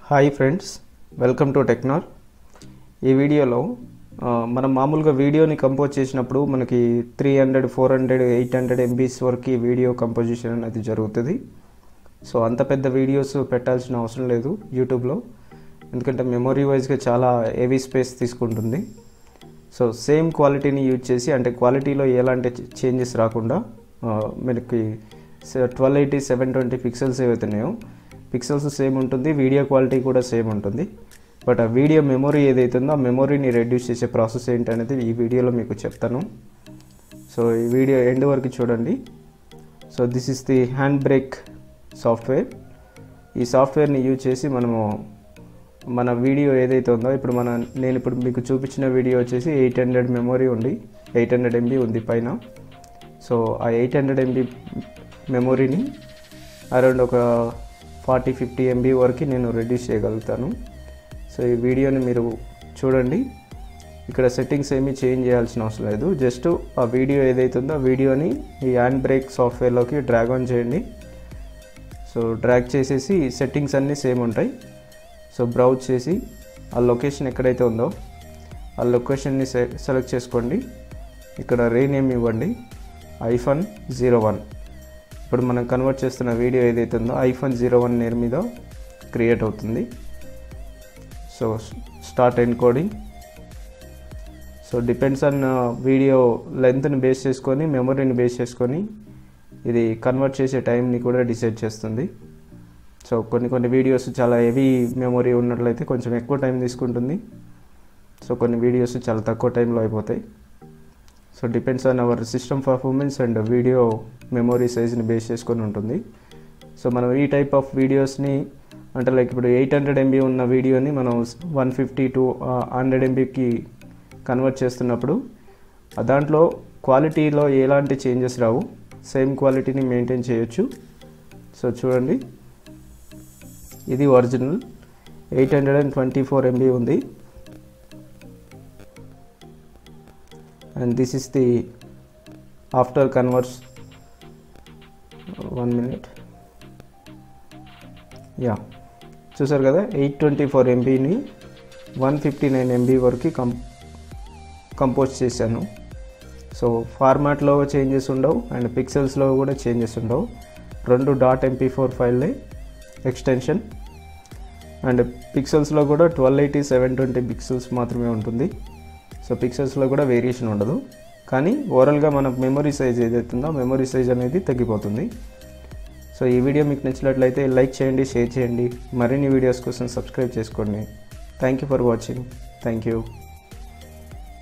hi friends welcome to Technar ఈ వీడియోలో ఆ, మనం మామూలుగా వీడియోని కంపోజ్ చేసినప్పుడు మనకి three hundred four hundred eight hundred MBs వరకు వీడియో కంపోజిషన్ అనేది జరుగుతుంది సో అంత పెద్ద వీడియోస్ పెట్టాల్సిన అవసరం లేదు యూట్యూబ్లో ఎందుకంటే మెమొరీ వైజ్గా చాలా హెవీ స్పేస్ తీసుకుంటుంది సో సేమ్ క్వాలిటీని యూజ్ చేసి అంటే క్వాలిటీలో ఎలాంటి చేంజెస్ రాకుండా ఆ, మనకి twelve eighty seven twenty pixels ఏవైతున్నాయో పిక్సెల్స్ సేమ్ ఉంటుంది వీడియో క్వాలిటీ కూడా సేమ్ ఉంటుంది బట్ ఆ వీడియో మెమొరీ ఏదైతుందో ఆ మెమొరీని రెడ్యూస్ చేసే ప్రాసెస్ ఏంటనేది ఈ వీడియోలో మీకు చెప్తాను సో ఈ వీడియో ఎండ్ వరకు చూడండి so this is the HandBrake software ఈ సాఫ్ట్వేర్ని యూజ్ చేసి మనము మన వీడియో ఏదైతే ఉందో ఇప్పుడు మన నేను ఇప్పుడు మీకు చూపించిన వీడియో వచ్చేసి ఎయిట్ హండ్రెడ్ మెమొరీ ఉంది ఎయిట్ హండ్రెడ్ ఎంబీ ఉంది పైన సో ఆ ఎయిట్ హండ్రెడ్ ఎంబీ మెమొరీని అరౌండ్ ఒక ఫార్టీ ఫిఫ్టీ ఎంబీ వరకు నేను రెడ్యూస్ చేయగలుగుతాను సో ఈ వీడియోని మీరు చూడండి ఇక్కడ సెట్టింగ్స్ ఏమీ చేంజ్ చేయాల్సిన అవసరం లేదు జస్ట్ ఆ వీడియో ఏదైతే ఉందో ఆ వీడియోని ఈ హ్యాండ్ బ్రేక్ సాఫ్ట్వేర్లోకి డ్రాగ్ ఆన్ చేయండి సో డ్రాగ్ చేసేసి సెట్టింగ్స్ అన్నీ సేమ్ ఉంటాయి సో బ్రౌజ్ చేసి ఆ లొకేషన్ ఎక్కడైతే ఉందో ఆ లొకేషన్ని సె సెలెక్ట్ చేసుకోండి ఇక్కడ రీనేమ్ ఇవ్వండి ఐఫోన్ జీరో వన్ ఇప్పుడు మనం కన్వర్ట్ చేస్తున్న వీడియో ఏదైతే ఉందో ఐఫోన్ జీరో వన్ నేర్ మీద క్రియేట్ అవుతుంది so start encoding so depends on video లెంత్ని బేస్ చేసుకొని మెమొరీని బేస్ చేసుకొని ఇది కన్వర్ట్ చేసే టైంని కూడా డిసైడ్ చేస్తుంది సో కొన్ని కొన్ని వీడియోస్ చాలా హెవీ మెమొరీ ఉన్నట్లయితే కొంచెం ఎక్కువ టైం తీసుకుంటుంది సో కొన్ని వీడియోస్ చాలా తక్కువ టైంలో అయిపోతాయి so depends on our system performance and video memory సైజ్ని బేస్ చేసుకొని ఉంటుంది సో మనం ఈ టైప్ ఆఫ్ వీడియోస్ని అంటే లైక్ ఇప్పుడు ఎయిట్ హండ్రెడ్ ఎంబీ ఉన్న వీడియోని మనం వన్ ఫిఫ్టీ టు హండ్రెడ్ ఎంబీకి కన్వర్ట్ చేస్తున్నప్పుడు ఆ దాంట్లో క్వాలిటీలో ఎలాంటి చేంజెస్ రావు సేమ్ క్వాలిటీని మెయింటైన్ చేయొచ్చు సో చూడండి ఇది original eight hundred and twenty four MB ఉంది and this is the after conversion one minute yeah చూసారు కదా ఎయిట్ ట్వంటీ ఫోర్ ఎంబీని వన్ ఫిఫ్టీ నైన్ ఎంబీ వరకు కం కంపోజ్ చేశాను సో ఫార్మాట్లో చేంజెస్ ఉండవు అండ్ పిక్సెల్స్లో కూడా చేంజెస్ ఉండవు రెండు డాట్ ఎంపీ ఫోర్ ఫైల్లే ఎక్స్టెన్షన్ అండ్ పిక్సెల్స్లో కూడా twelve eighty seven twenty pixels మాత్రమే ఉంటుంది సో పిక్సెల్స్లో కూడా వేరియేషన్ ఉండదు కానీ ఓవరాల్గా మన మెమరీ సైజ్ ఏదైతుందో మెమరీ సైజ్ అనేది తగ్గిపోతుంది సో ఈ వీడియో మీకు నచ్చినట్లయితే లైక్ చేయండి షేర్ చేయండి మరిన్ని వీడియోస్ కోసం సబ్స్క్రైబ్ చేసుకోండి thank you for watching thank you